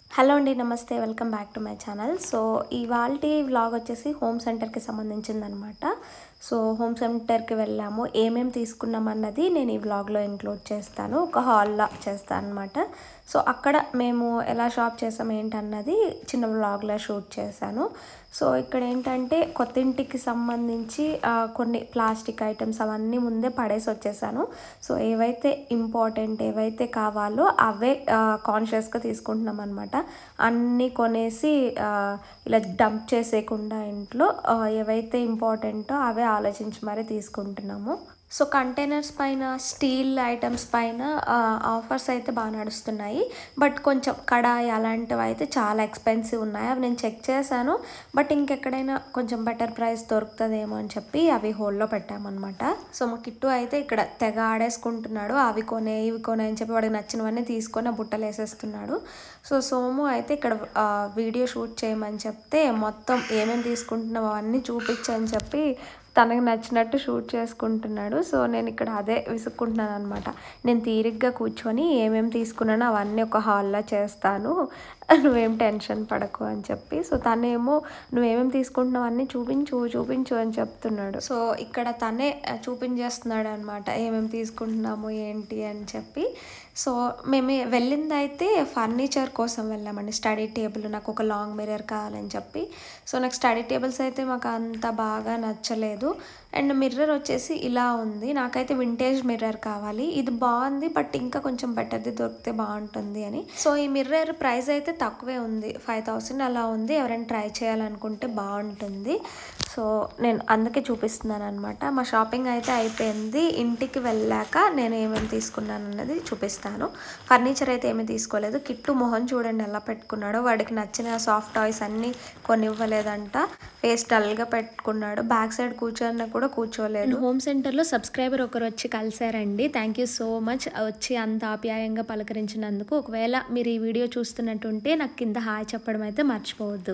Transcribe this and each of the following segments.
hello అండి నమస్తే welcome back to my channel so ఇవాళ వ్లాగ్ వచ్చేసి హోమ్ సెంటర్కి సంబంధించిందనమాట సో హోమ్ సెంటర్కి వెళ్ళాము ఏమేమి తీసుకున్నాం అన్నది నేను ఈ వ్లాగ్లో ఇంక్లూడ్ చేస్తాను ఒక హాల్లో చేస్తాను అనమాట సో అక్కడ మేము ఎలా షాప్ చేసాం ఏంటన్నది చిన్న వ్లాగ్లో షూట్ చేశాను సో ఇక్కడ ఏంటంటే కొత్త ఇంటికి సంబంధించి ఆ, కొన్ని ప్లాస్టిక్ ఐటమ్స్ అవన్నీ ముందే పడేసి వచ్చేసాను సో ఏవైతే ఇంపార్టెంట్ ఏవైతే కావాలో అవే కాన్షియస్గా తీసుకుంటున్నాం అనమాట అన్నీ కొనేసి ఆ, ఇలా డంప్ చేసేయకుండా ఇంట్లో ఆ, ఏవైతే ఇంపార్టెంటో అవే ఆలోచించి మరీ తీసుకుంటున్నాము సో కంటైనర్స్ పైన స్టీల్ ఐటమ్స్ పైన ఆఫర్స్ అయితే బాగా నడుస్తున్నాయి బట్ కొంచెం కడాయి అలాంటివి అయితే చాలా ఎక్స్పెన్సివ్ ఉన్నాయి అవి నేను చెక్ చేశాను బట్ ఇంకెక్కడైనా కొంచెం బెటర్ ప్రైస్ దొరుకుతుందేమో అని చెప్పి అవి హోల్లో పెట్టామన్నమాట సో మా కిట్టు అయితే ఇక్కడ తెగ ఆడేసుకుంటున్నాడు అవి కొనే ఇవి కొనే అని చెప్పి వాడికి నచ్చినవన్నీ తీసుకొని ఆ బుట్టలు వేసేస్తున్నాడు సో సోము అయితే ఇక్కడ ఆ, వీడియో షూట్ చేయమని చెప్తే మొత్తం ఏమేమి తీసుకుంటున్నావు అవన్నీ చూపించని చెప్పి తనకు నచ్చినట్టు షూట్ చేసుకుంటున్నాడు సో నేను ఇక్కడ అదే విసుక్కుంటున్నాను అనమాట నేను తీరిగ్గా కూర్చొని ఏమేమి తీసుకున్నానో అవన్నీ ఒక హాల్లో చేస్తాను నువ్వేం టెన్షన్ పడకు అని చెప్పి సో తనేమో నువ్వేమేమి తీసుకుంటున్నావు అన్నీ చూపించు చూపించు అని చెప్తున్నాడు సో ఇక్కడ తనే ఆ, చూపించేస్తున్నాడు అనమాట ఏమేమి తీసుకుంటున్నాము ఏంటి అని చెప్పి సో మేము వెళ్ళింది అయితే ఫర్నిచర్ కోసం వెళ్ళామండి స్టడీ టేబుల్ నాకు ఒక లాంగ్ మిర్రర్ కావాలని చెప్పి సో నాకు స్టడీ టేబుల్స్ అయితే మాకు అంత బాగా నచ్చలేదు అండ్ మిర్రర్ వచ్చేసి ఇలా ఉంది నాకైతే వింటేజ్ మిర్రర్ కావాలి ఇది బాగుంది బట్ ఇంకా కొంచెం బెటర్ది దొరికితే బాగుంటుంది అని సో ఈ మిర్రర్ ప్రైస్ అయితే తక్కువే ఉంది ఫైవ్ థౌసండ్ అలా ఉంది ఎవరైనా ట్రై చేయాలనుకుంటే బాగుంటుంది సో నేను అందుకే చూపిస్తున్నాను అనమాట మా షాపింగ్ అయితే అయిపోయింది ఇంటికి వెళ్ళాక నేను ఏమేమి తీసుకున్నాను అన్నది చూపిస్తాను ఫర్నిచర్ అయితే ఏమీ తీసుకోలేదు కిట్టు మొహం చూడండి ఎలా పెట్టుకున్నాడో వాడికి నచ్చిన సాఫ్ట్ టాయ్స్ అన్నీ కొనివ్వలేదంట ఫేస్ డల్గా పెట్టుకున్నాడు బ్యాక్ సైడ్ కూర్చొని కూడా కూర్చోలేదు హోమ్ సెంటర్లో సబ్స్క్రైబర్ ఒకరు వచ్చి కలిసారండి థ్యాంక్ యూ సో మచ్ వచ్చి అంత ఆప్యాయంగా పలకరించినందుకు ఒకవేళ మీరు ఈ వీడియో చూస్తున్నట్టుంటే నాకు కింద హాయ్ చెప్పడం అయితే మర్చిపోవద్దు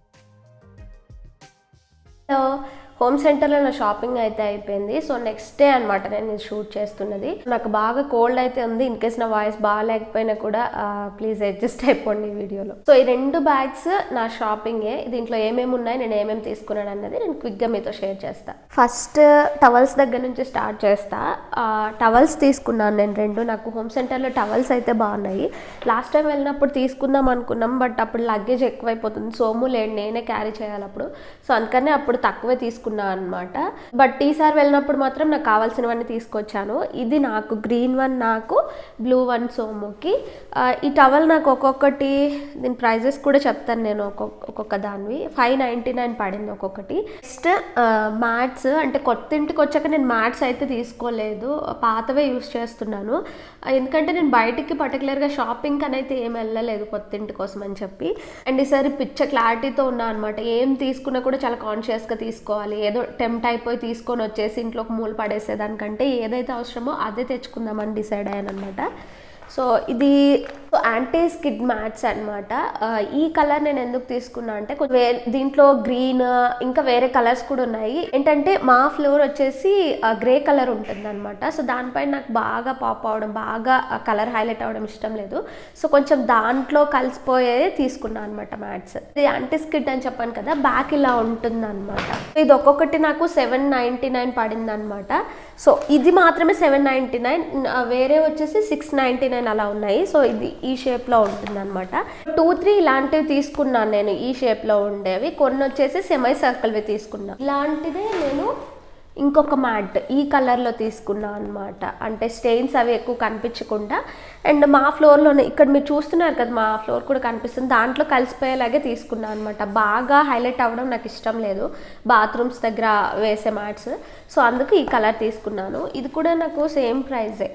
హలో హోమ్ సెంటర్లో నా షాపింగ్ అయితే అయిపోయింది సో నెక్స్ట్ డే అనమాట నేను ఇది షూట్ చేస్తున్నది నాకు బాగా కోల్డ్ అయితే ఉంది ఇన్ కేస్ నా వాయిస్ బాగాలేకపోయినా కూడా ప్లీజ్ అడ్జస్ట్ అయిపోండి ఈ వీడియోలో సో ఈ రెండు బ్యాగ్స్ నా షాపింగే దీంట్లో ఏమేమి ఉన్నాయి నేను ఏమేమి తీసుకున్నాను అన్నది నేను క్విక్గా మీతో షేర్ చేస్తా ఫస్ట్ టవల్స్ దగ్గర నుంచి స్టార్ట్ చేస్తా టవల్స్ తీసుకున్నాను నేను రెండు నాకు హోమ్ సెంటర్లో టవల్స్ అయితే బాగున్నాయి లాస్ట్ టైం వెళ్ళినప్పుడు తీసుకుందాం అనుకున్నాం బట్ అప్పుడు లగేజ్ ఎక్కువైపోతుంది సోము లేడు నేనే క్యారీ చేయాలి అప్పుడు సో అందుకనే అప్పుడు తక్కువే తీసుకున్నాను అనమాట బట్ ఈసారి వెళ్ళినప్పుడు మాత్రం నాకు కావాల్సినవన్నీ తీసుకొచ్చాను ఇది నాకు గ్రీన్ వన్ నాకు బ్లూ వన్ సోముకి ఆ, ఈ టవల్ నాకు ఒక్కొక్కటి దీని ప్రైజెస్ కూడా చెప్తాను నేను ఒక్కొక్క ఒక్కొక్క దానివి ఫైవ్ నైంటీ నైన్ పడింది ఒక్కొక్కటి నెక్స్ట్ మ్యాట్స్ అంటే కొత్త ఇంటికి వచ్చాక నేను మ్యాట్స్ అయితే తీసుకోలేదు పాతవే యూస్ చేస్తున్నాను ఆ, ఎందుకంటే నేను బయటికి పర్టికులర్గా షాపింగ్ అని అయితే ఏం వెళ్ళలేదు కొత్త ఇంటి కోసం అని చెప్పి అండ్ ఈసారి పిచ్చ క్లారిటీతో ఉన్నా అనమాట ఏం తీసుకున్నా కూడా చాలా కాన్షియస్గా తీసుకోవాలి ఏదో టెంప్ట్ అయిపోయి తీసుకొని వచ్చేసి ఇంట్లోకి మూలు పడేసేదానికంటే ఏదైతే అవసరమో అదే తెచ్చుకుందామని డిసైడ్ అయ్యాను అనమాట సో ఇది యాంటీ స్కిడ్ మ్యాట్స్ అనమాట ఈ కలర్ నేను ఎందుకు తీసుకున్నా అంటే కొంచెం వే- దీంట్లో గ్రీన్ ఇంకా వేరే కలర్స్ కూడా ఉన్నాయి ఏంటంటే మా ఫ్లోర్ వచ్చేసి గ్రే కలర్ ఉంటుంది అనమాట సో దానిపైన నాకు బాగా పాప్ అవడం బాగా కలర్ హైలైట్ అవ్వడం ఇష్టం లేదు సో కొంచెం దాంట్లో కలిసిపోయేది తీసుకున్నాను అనమాట మ్యాట్స్ ఇది యాంటీ స్కిడ్ అని చెప్పాను కదా బ్యాక్ ఇలా ఉంటుంది అనమాట ఇది ఒక్కొక్కటి నాకు సెవెన్ నైంటీ నైన్ పడింది అనమాట సో ఇది మాత్రమే సెవెన్ నైంటీ నైన్ వేరే వచ్చేసి సిక్స్ నైంటీ నైన్ అలా ఉన్నాయి సో ఇది ఈ షేప్లో ఉంటుంది అనమాట టూ త్రీ ఇలాంటివి తీసుకున్నాను నేను ఈ షేప్లో ఉండేవి కొన్ని వచ్చేసి సెమై సర్కిల్వి తీసుకున్నాను ఇలాంటిదే నేను ఇంకొక మ్యాట్ ఈ కలర్లో తీసుకున్నా అనమాట అంటే స్టెయిన్స్ అవి ఎక్కువ కనిపించకుండా అండ్ మా ఫ్లోర్లోనే ఇక్కడ మీరు చూస్తున్నారు కదా మా ఫ్లోర్ కూడా కనిపిస్తుంది దాంట్లో కలిసిపోయేలాగే తీసుకున్నాను అనమాట బాగా హైలైట్ అవ్వడం నాకు ఇష్టం లేదు బాత్రూమ్స్ దగ్గర వేసే మ్యాట్స్ సో అందుకు ఈ కలర్ తీసుకున్నాను ఇది కూడా నాకు సేమ్ ప్రైజే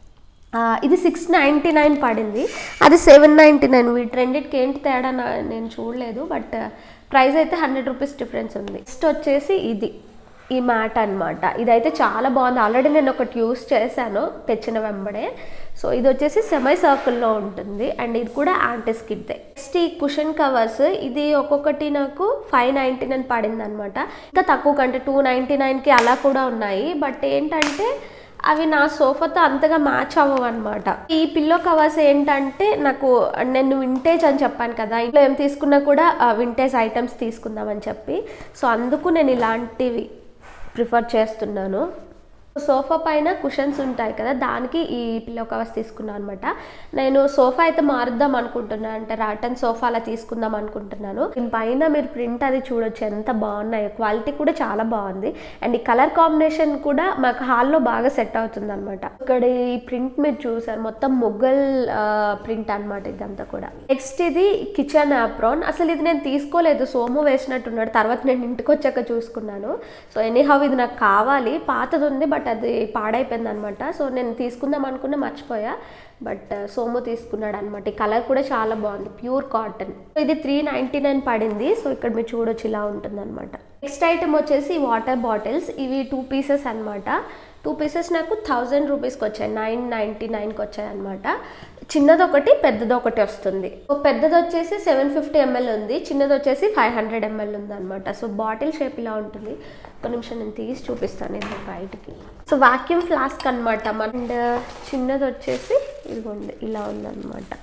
ఆ, ఇది సిక్స్ నైంటీ నైన్ పడింది అది సెవెన్ నైంటీ నైన్ వీటి రెండింటికి ఏంటి తేడా నా- నేను చూడలేదు బట్ ప్రైస్ అయితే హండ్రెడ్ రూపీస్ డిఫరెన్స్ ఉంది నెక్స్ట్ వచ్చేసి ఇది ఈ మ్యాట్ అనమాట ఇదైతే చాలా బాగుంది ఆల్రెడీ నేను ఒకటి యూస్ చేశాను తెచ్చిన వెంబడే సో ఇది వచ్చేసి సెమై సర్కిల్లో ఉంటుంది అండ్ ఇది కూడా యాంటిస్కిడ్దే నెక్స్ట్ ఈ కుషన్ కవర్స్ ఇది ఒక్కొక్కటి నాకు ఫైవ్ నైంటీ నైన్ పడింది అనమాట ఇంకా తక్కువ కంటే టూ నైంటీ నైన్కి అలా కూడా ఉన్నాయి బట్ ఏంటంటే అవి నా సోఫాతో అంతగా మ్యాచ్ అవ్వవు అనమాట ఈ పిల్లో కవర్స్ ఏంటంటే నాకు నేను వింటేజ్ అని చెప్పాను కదా ఇంట్లో ఏం తీసుకున్నా కూడా వింటేజ్ ఐటమ్స్ తీసుకుందామని చెప్పి సో అందుకు నేను ఇలాంటివి ప్రిఫర్ చేస్తున్నాను సోఫా పైన కుషన్స్ ఉంటాయి కదా దానికి ఈ పిల్లో కవర్స్ తీసుకున్నాను అనమాట నేను సోఫా అయితే మారుద్దాం అనుకుంటున్నాను అంటే రాటన్ సోఫా అలా తీసుకుందాం అనుకుంటున్నాను దీని పైన మీరు ప్రింట్ అది చూడొచ్చు ఎంత బాగున్నాయో క్వాలిటీ కూడా చాలా బాగుంది అండ్ ఈ కలర్ కాంబినేషన్ కూడా మాకు హాల్లో బాగా సెట్ అవుతుంది అనమాట ఇక్కడ ఈ ప్రింట్ మీరు చూసారు మొత్తం మొగ్గల్ ప్రింట్ అనమాట ఇదంతా కూడా నెక్స్ట్ ఇది కిచెన్ ఆప్రాన్ అసలు ఇది నేను తీసుకోలేదు సోము వేసినట్టున్నాడు తర్వాత నేను ఇంటికి వచ్చాక చూసుకున్నాను సో ఎనీహౌ ఇది నాకు కావాలి పాతది ఉంది బట్ అది పాడైపోయింది అనమాట సో నేను తీసుకుందాం అనుకున్నా మర్చిపోయా బట్ సోము తీసుకున్నాడు అనమాట ఈ కలర్ కూడా చాలా బాగుంది ప్యూర్ కాటన్ ఇది త్రీ నైంటీ నైన్ పడింది సో ఇక్కడ మీరు చూడొచ్చు ఇలా ఉంటుంది అనమాట నెక్స్ట్ ఐటమ్ వచ్చేసి వాటర్ బాటిల్స్ ఇవి టూ పీసెస్ అనమాట టూ పీసెస్ నాకు థౌజండ్ రూపీస్కి వచ్చాయి నైన్ నైంటీ నైన్కి వచ్చాయి అనమాట చిన్నది ఒకటి పెద్దది ఒకటి వస్తుంది సో పెద్దది వచ్చేసి సెవెన్ ఫిఫ్టీ ఎంఎల్ ఉంది చిన్నది వచ్చేసి ఫైవ్ హండ్రెడ్ ఎంఎల్ ఉంది అనమాట సో బాటిల్ షేప్ ఇలా ఉంటుంది ఒక నిమిషం నేను తీసి చూపిస్తాను ఇది బయటికి సో వాక్యూమ్ ఫ్లాస్క్ అనమాట అండ్ చిన్నది వచ్చేసి ఇదిగోండి ఇలా ఉందన్నమాట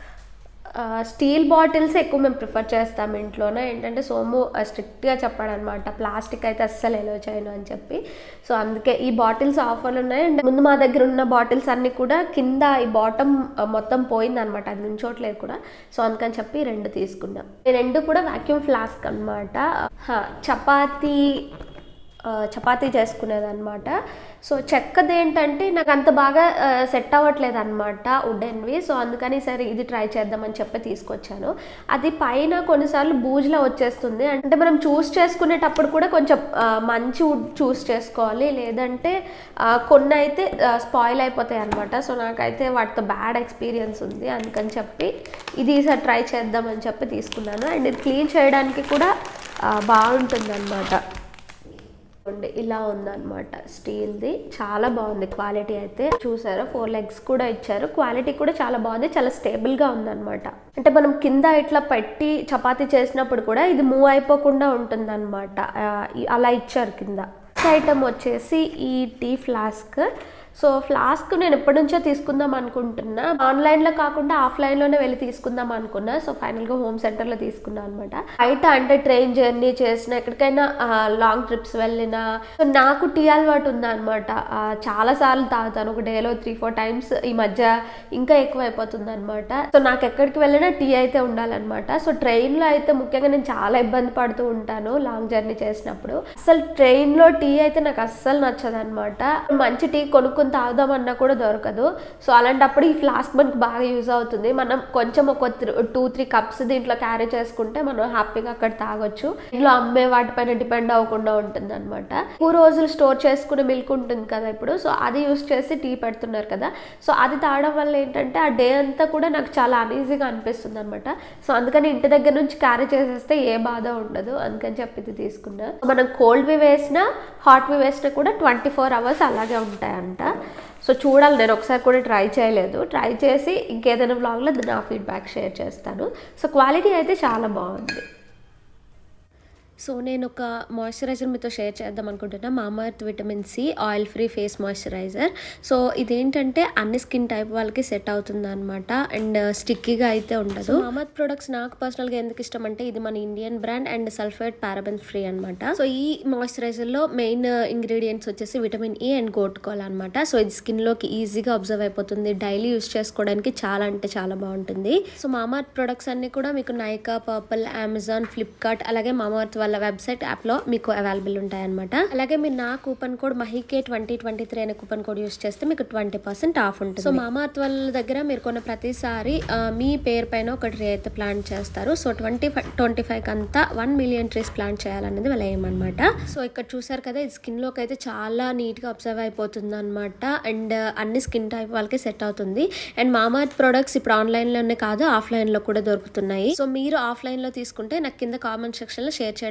స్టీల్ బాటిల్స్ ఎక్కువ మేము ప్రిఫర్ చేస్తాం ఇంట్లోనే ఏంటంటే సోము స్ట్రిక్ట్గా చెప్పాడనమాట ప్లాస్టిక్ అయితే అస్సలు ఎలో చేయను అని చెప్పి సో అందుకే ఈ బాటిల్స్ ఆఫర్లు ఉన్నాయి అండ్ ముందు మా దగ్గర ఉన్న బాటిల్స్ అన్నీ కూడా కింద ఈ బాటమ్ మొత్తం పోయిందనమాట అది నుంచోట్లేదు కూడా సో అందుకని చెప్పి రెండు తీసుకున్నాం ఈ రెండు కూడా వాక్యూమ్ ఫ్లాస్క్ అనమాట చపాతీ చపాతీ చేసుకునేది అనమాట సో చెక్కది ఏంటంటే నాకు అంత బాగా సెట్ అవ్వట్లేదు అనమాట వుడెన్వి సో అందుకని సరే ఇది ట్రై చేద్దామని చెప్పి తీసుకొచ్చాను అది పైన కొన్నిసార్లు బూజులా వచ్చేస్తుంది అంటే మనం చూస్ చేసుకునేటప్పుడు కూడా కొంచెం మంచి వుడ్ చూస్ చేసుకోవాలి లేదంటే కొన్ని అయితే స్పాయిల్ అయిపోతాయి అనమాట సో నాకైతే వాటితో బ్యాడ్ ఎక్స్పీరియన్స్ ఉంది అందుకని చెప్పి ఇది ఈసారి ట్రై చేద్దామని చెప్పి తీసుకున్నాను అండ్ ఇది క్లీన్ చేయడానికి కూడా బాగుంటుంది అనమాట చూడండి ఇలా ఉందన్నమాట స్టీల్ది చాలా బాగుంది క్వాలిటీ అయితే చూసారా ఫోర్ లెగ్స్ కూడా ఇచ్చారు క్వాలిటీ కూడా చాలా బాగుంది చాలా స్టేబుల్గా ఉందన్నమాట అంటే మనం కింద ఇట్లా పెట్టి చపాతీ చేసినప్పుడు కూడా ఇది మూవ్ అయిపోకుండా ఉంటుందన్నమాట అలా ఇచ్చారు కింద ఐటమ్ వచ్చేసి ఈ టీ ఫ్లాస్క్ సో ఫ్లాస్క్ నేను ఎప్పటి నుంచో తీసుకుందాం అనుకుంటున్నా ఆన్లైన్లో కాకుండా ఆఫ్లైన్లోనే వెళ్ళి తీసుకుందాం అనుకున్నా సో ఫైనల్గా హోమ్ సెంటర్లో తీసుకున్నా అనమాట బయట అంటే ట్రైన్ జర్నీ చేసిన ఎక్కడికైనా లాంగ్ ట్రిప్స్ వెళ్ళినా సో నాకు టీ అలవాటు ఉందన్నమాట చాలా సార్లు తాగుతాను ఒక డేలో త్రీ ఫోర్ టైమ్స్ ఈ మధ్య ఇంకా ఎక్కువ అయిపోతుంది అనమాట సో నాకు ఎక్కడికి వెళ్ళినా టీ అయితే ఉండాలన్నమాట సో ట్రైన్లో అయితే ముఖ్యంగా నేను చాలా ఇబ్బంది పడుతూ ఉంటాను లాంగ్ జర్నీ చేసినప్పుడు అసలు ట్రైన్లో టీ అయితే నాకు అస్సలు నచ్చదు అనమాట మంచి టీ కొనుక్కు కొనుక్కొని తాగుదామన్నా కూడా దొరకదు సో అలాంటప్పుడు ఈ ఫ్లాస్క్ మనకి బాగా యూజ్ అవుతుంది మనం కొంచెం ఒక టూ త్రీ కప్స్ దీంట్లో క్యారీ చేసుకుంటే మనం హ్యాపీగా అక్కడ తాగొచ్చు ఇంట్లో అమ్మే వాటిపైన డిపెండ్ అవ్వకుండా ఉంటుంది అనమాట ఎక్కువ రోజులు స్టోర్ చేసుకునే మిల్క్ ఉంటుంది కదా ఇప్పుడు సో అది యూస్ చేసి టీ పెడుతున్నారు కదా సో అది తాగడం వల్ల ఏంటంటే ఆ డే అంతా కూడా నాకు చాలా అనీజీగా అనిపిస్తుంది అనమాట సో అందుకని ఇంటి దగ్గర నుంచి క్యారీ చేసేస్తే ఏ బాధ ఉండదు అందుకని చెప్పి ఇది తీసుకున్నా మనం కోల్డ్వి వేసినా హాట్వి వేసినా కూడా ట్వంటీ ఫోర్ అవర్స్ అలాగే ఉంటాయంట సో చూడాలి నేను ఒకసారి కూడా ట్రై చేయలేదు ట్రై చేసి ఇంకేదైనా బ్లాగ్లో నా ఫీడ్బ్యాక్ షేర్ చేస్తాను సో క్వాలిటీ అయితే చాలా బాగుంది సో నేను ఒక మాయిశ్చరైజర్ మీతో షేర్ చేద్దాం అనుకుంటున్నా Mamaearth vitamin C oil free face moisturiser so ఇదేంటంటే అన్ని స్కిన్ టైప్ వాళ్ళకి సెట్ అవుతుంది అనమాట అండ్ స్టిక్కీగా అయితే ఉండదు మామర్త్ ప్రొడక్ట్స్ నాకు పర్సనల్గా ఎందుకు ఇష్టం అంటే ఇది మన Indian brand and sulphate paraben free అనమాట సో ఈ మాయిశ్చరైజర్లో మెయిన్ ఇంగ్రీడియంట్స్ వచ్చేసి విటమిన్ ఈ అండ్ గోటుకోల్ అనమాట సో ఇది స్కిన్లోకి ఈజీగా అబ్జర్వ్ అయిపోతుంది డైలీ యూస్ చేసుకోవడానికి చాలా అంటే చాలా బాగుంటుంది సో మామర్త్ ప్రొడక్ట్స్ అన్ని కూడా మీకు నైకా పర్పుల్ అమెజాన్ ఫ్లిప్కార్ట్ అలాగే మామర్త్ వాళ్ళ వెబ్సైట్ యాప్లో మీకు అవైలబుల్ ఉంటాయన్నమాట అలాగే మీరు నా కూపన్ కోడ్ మహికే ట్వంటీ ట్వంటీ త్రీ అనే కూపన్ కోడ్ యూస్ చేస్తే మీకు ట్వంటీ పర్సెంట్ ఆఫ్ ఉంటుంది సో మామార్త్ వాళ్ళ దగ్గర మీరు కొన్న ప్రతిసారి మీ పేరు పైన ఒక ట్రీ అయితే ప్లాన్ చేస్తారు so twenty five twenty five అంతా వన్ మిలియన్ ట్రీస్ ప్లాన్ చేయాలనేది వాళ్ళ ఏమన్నమాట సో ఇక్కడ చూసారు కదా ఇది స్కిన్ లోకి అయితే చాలా నీట్ గా అబ్జర్వ్ అయిపోతుంది అనమాట అండ్ అన్ని స్కిన్ టైప్ వాళ్ళకి సెట్ అవుతుంది అండ్ మామార్త్ ప్రొడక్ట్స్ ఇప్పుడు ఆన్లైన్ లోనే కాదు ఆఫ్లైన్ లో కూడా దొరుకుతున్నాయి సో మీరు ఆఫ్లైన్ లో తీసుకుంటే నాకు కింద కామెంట్ సెక్షన్ లో షేర్ చేయడం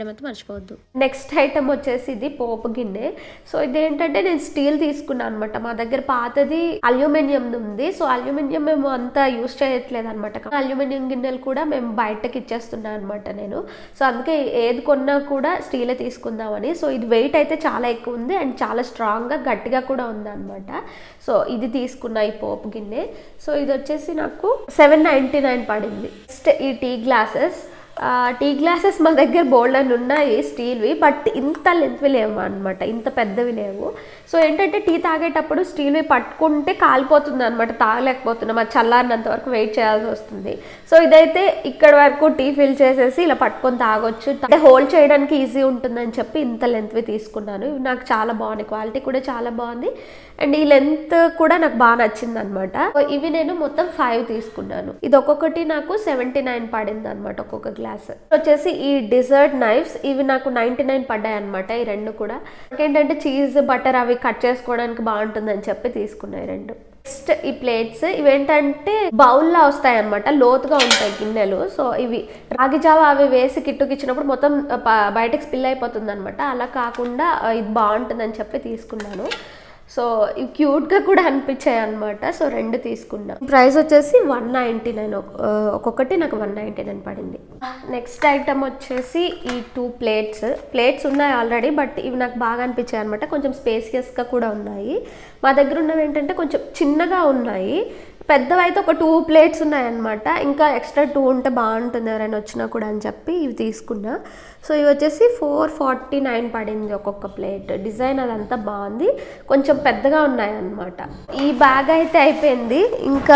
చేయడం అయితే మర్చిపోవద్దు నెక్స్ట్ ఐటమ్ వచ్చేసి ఇది పోపు గిన్నె సో ఇది ఏంటంటే నేను స్టీల్ తీసుకున్నాను అనమాట మా దగ్గర పాతది అల్యూమినియం ఉంది సో అల్యూమినియం మేము అంతా యూస్ చేయట్లేదు అనమాట అల్యూమినియం గిన్నెలు కూడా మేము బయటకి ఇచ్చేస్తున్నాను అనమాట నేను సో అందుకే ఏది కొన్నా కూడా స్టీలే తీసుకుందామని సో ఇది వెయిట్ అయితే చాలా ఎక్కువ ఉంది అండ్ చాలా స్ట్రాంగ్గా గట్టిగా కూడా ఉంది అనమాట సో ఇది తీసుకున్న ఈ పోపు గిన్నె సో ఇది వచ్చేసి నాకు సెవెన్ నైంటీ నైన్ పడింది నెక్స్ట్ ఈ టీ గ్లాసెస్ టీ గ్లాసెస్ మా దగ్గర బోల్డ్ అని ఉన్నాయి స్టీల్వి బట్ ఇంత లెంత్వి లేవు అనమాట ఇంత పెద్దవి లేవు సో ఏంటంటే టీ తాగేటప్పుడు స్టీల్వి పట్టుకుంటే కాలిపోతుంది అనమాట తాగలేకపోతున్నాం అది చల్లారినంత వరకు వెయిట్ చేయాల్సి వస్తుంది సో ఇదైతే ఇక్కడ వరకు టీ ఫిల్ చేసేసి ఇలా పట్టుకొని తాగొచ్చు అంటే హోల్డ్ చేయడానికి ఈజీ ఉంటుందని చెప్పి ఇంత లెంత్వి తీసుకున్నాను ఇవి నాకు చాలా బాగుంది క్వాలిటీ కూడా చాలా బాగుంది అండ్ ఈ లెంత్ కూడా నాకు బాగా నచ్చింది అనమాట ఇవి నేను మొత్తం ఫైవ్ తీసుకున్నాను ఇది ఒక్కొక్కటి నాకు సెవెంటీ నైన్ పడింది అనమాట ఒక్కొక్క గ్లాస్ వచ్చేసి ఈ డిజర్ట్ నైఫ్స్ ఇవి నాకు నైంటీ నైన్ పడ్డాయి అనమాట ఈ రెండు కూడా ఏంటంటే చీజ్ బటర్ అవి కట్ చేసుకోవడానికి బాగుంటుందని చెప్పి తీసుకున్నాయి రెండు నెక్స్ట్ ఈ ప్లేట్స్ ఇవేంటంటే బౌల్లా వస్తాయి అనమాట లోతుగా ఉంటాయి గిన్నెలు సో ఇవి రాగి జావా అవి వేసి కిట్టుకి ఇచ్చినప్పుడు మొత్తం ప- బయటకు స్పిల్ అయిపోతుంది అనమాట అలా కాకుండా ఆ, ఇది బాగుంటుందని చెప్పి తీసుకున్నాను సో ఇవి క్యూట్గా కూడా అనిపించాయి అనమాట సో రెండు తీసుకున్నా ప్రైస్ వచ్చేసి వన్ నైంటీ నైన్ ఒక్కొక్కటి నాకు వన్ నైంటీ నైన్ పడింది నెక్స్ట్ ఐటమ్ వచ్చేసి ఈ టూ ప్లేట్స్ ప్లేట్స్ ఉన్నాయి ఆల్రెడీ బట్ ఇవి నాకు బాగా అనిపించాయి అనమాట కొంచెం స్పేసియస్గా కూడా ఉన్నాయి మా దగ్గర ఉన్నవి ఏంటంటే కొంచెం చిన్నగా ఉన్నాయి పెద్దవైతే ఒక టూ ప్లేట్స్ ఉన్నాయన్నమాట ఇంకా ఎక్స్ట్రా టూ ఉంటే బాగుంటుంది ఎవరైనా వచ్చినా కూడా అని చెప్పి ఇవి తీసుకున్నా సో ఇవి వచ్చేసి ఫోర్ ఫార్టీ నైన్ పడింది ఒక్కొక్క ప్లేట్ డిజైన్ అదంతా బాగుంది కొంచెం పెద్దగా ఉన్నాయన్నమాట ఈ బ్యాగ్ అయితే అయిపోయింది ఇంకా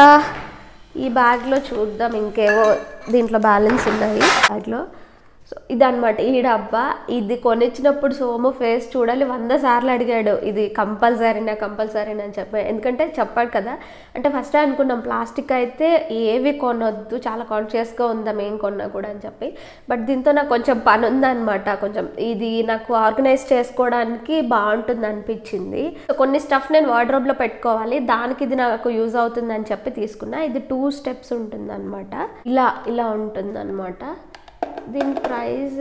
ఈ బ్యాగ్లో చూద్దాం ఇంకేవో దీంట్లో బ్యాలెన్స్ ఉన్నాయి బ్యాగ్లో సో ఇదన్నమాట ఈ డబ్బా ఇది కొనిచ్చినప్పుడు సోము ఫేస్ చూడాలి వంద సార్లు అడిగాడు ఇది కంపల్సరీనా కంపల్సరీనా అని చెప్పి ఎందుకంటే చెప్పాడు కదా అంటే ఫస్ట్ అనుకున్నాం ప్లాస్టిక్ అయితే ఏవి కొనొద్దు చాలా కాన్షియస్గా ఉందాం ఏం కొన్నా కూడా అని చెప్పి బట్ దీంతో నాకు కొంచెం పని ఉందన్నమాట కొంచెం ఇది నాకు ఆర్గనైజ్ చేసుకోవడానికి బాగుంటుంది అనిపించింది సో కొన్ని స్టఫ్ నేను వార్డ్రోబ్లో పెట్టుకోవాలి దానికి ఇది నాకు యూజ్ అవుతుంది అని చెప్పి తీసుకున్నా ఇది టూ స్టెప్స్ ఉంటుంది ఇలా ఇలా ఉంటుంది దీని ప్రైస్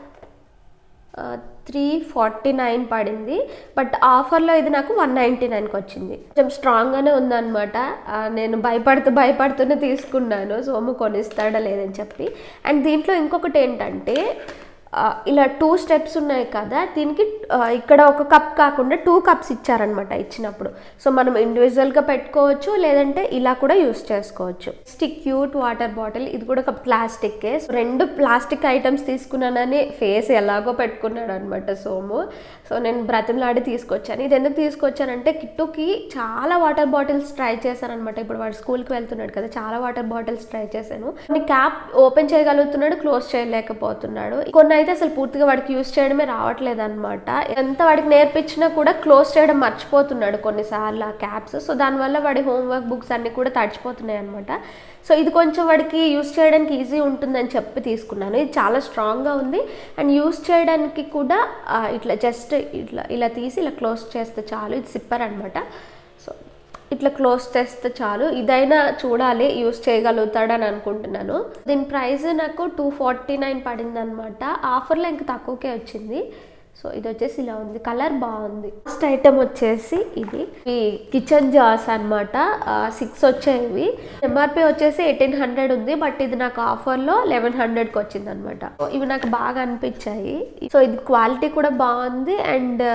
త్రీ ఫార్టీ నైన్ పడింది బట్ ఆఫర్లో ఇది నాకు వన్ నైంటీ నైన్కి వచ్చింది కొంచెం స్ట్రాంగ్గానే ఉందన్నమాట ఆ, నేను భయపడుతూ భయపడుతూనే తీసుకున్నాను సోము కొనిస్తాడా లేదని చెప్పి అండ్ దీంట్లో ఇంకొకటి ఏంటంటే ఆ, ఇలా టూ స్టెప్స్ ఉన్నాయి కదా దీనికి ఆ, ఇక్కడ ఒక కప్ కాకుండా టూ కప్స్ ఇచ్చారనమాట ఇచ్చినప్పుడు సో మనం ఇండివిజువల్గా పెట్టుకోవచ్చు లేదంటే ఇలా కూడా యూస్ చేసుకోవచ్చు స్టిక్ క్యూట్ వాటర్ బాటిల్ ఇది కూడా ఒక ప్లాస్టిక్ రెండు ప్లాస్టిక్ ఐటమ్స్ తీసుకున్నానని ఫేస్ ఎలాగో పెట్టుకున్నాడు అనమాట సోము సో నేను బ్రతిమలాడి తీసుకొచ్చాను ఇది ఎందుకు తీసుకొచ్చానంటే కిట్టుకి చాలా వాటర్ బాటిల్స్ ట్రై చేశాను అనమాట ఇప్పుడు వాడు స్కూల్కి వెళ్తున్నాడు కదా చాలా వాటర్ బాటిల్స్ ట్రై చేశాను కొన్ని క్యాప్ ఓపెన్ చేయగలుగుతున్నాడు క్లోజ్ చేయలేకపోతున్నాడు కొన్ని అయితే అసలు పూర్తిగా వాడికి యూస్ చేయడమే రావట్లేదు అనమాట ఎంత వాడికి నేర్పించినా కూడా క్లోజ్ చేయడం మర్చిపోతున్నాడు కొన్నిసార్లు ఆ క్యాప్స్ సో దానివల్ల వాడి హోంవర్క్ బుక్స్ అన్ని కూడా తడిచిపోతున్నాయి అనమాట సో ఇది కొంచెం వాడికి యూస్ చేయడానికి ఈజీ ఉంటుందని చెప్పి తీసుకున్నాను ఇది చాలా స్ట్రాంగ్గా ఉంది అండ్ యూస్ చేయడానికి కూడా ఆ, ఇట్లా జస్ట్ ఇట్లా ఇలా తీసి ఇలా క్లోజ్ చేస్తే చాలు ఇది సిప్పర్ అనమాట సో ఇట్లా క్లోజ్ చేస్తే చాలు ఇదైనా చూడాలి యూస్ చేయగలుగుతాడని అనుకుంటున్నాను దీని ప్రైస్ నాకు టూ ఫార్టీ నైన్ పడింది అనమాట ఆఫర్లో ఇంకా తక్కువకే వచ్చింది సో ఇది వచ్చేసి ఇలా ఉంది కలర్ బాగుంది ఫస్ట్ ఐటమ్ వచ్చేసి ఇది ఈ కిచెన్ జార్స్ అనమాట సిక్స్ వచ్చాయి ఎంఆర్పి వచ్చేసి ఎయిటీన్ హండ్రెడ్ ఉంది బట్ ఇది నాకు ఆఫర్లో లెవెన్ హండ్రెడ్కి వచ్చింది అనమాట ఇవి నాకు బాగా అనిపించాయి సో ఇది క్వాలిటీ కూడా బాగుంది అండ్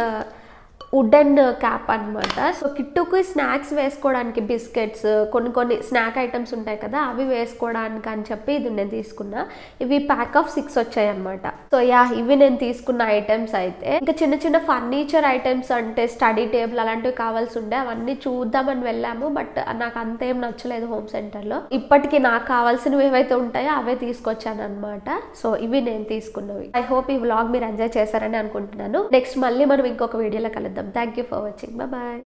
వుడెన్ క్యాప్ అన్నమాట సో కిట్టుకి స్నాక్స్ వేసుకోవడానికి బిస్కెట్స్ కొన్ని కొన్ని స్నాక్ ఐటమ్స్ ఉంటాయి కదా అవి వేసుకోవడానికి అని చెప్పి ఇది నేను తీసుకున్నా ఇవి ప్యాక్ ఆఫ్ సిక్స్ వచ్చాయి అనమాట సో యా ఇవి నేను తీసుకున్న ఐటమ్స్ అయితే ఇంకా చిన్న చిన్న ఫర్నిచర్ ఐటమ్స్ అంటే స్టడీ టేబుల్ అలాంటివి కావాల్సి ఉండే అవన్నీ చూద్దామని వెళ్ళాము బట్ నాకు అంతేం నచ్చలేదు హోమ్ సెంటర్లో ఇప్పటికీ నాకు కావాల్సినవి ఏవైతే ఉంటాయో అవే తీసుకొచ్చాను అనమాట సో ఇవి నేను తీసుకున్నవి ఐ హోప్ ఈ వ్లాగ్ మీరు ఎంజాయ్ చేశారని అనుకుంటున్నాను నెక్స్ట్ మళ్ళీ మనం ఇంకొక వీడియోలో కలుద్దాం thank you for watching bye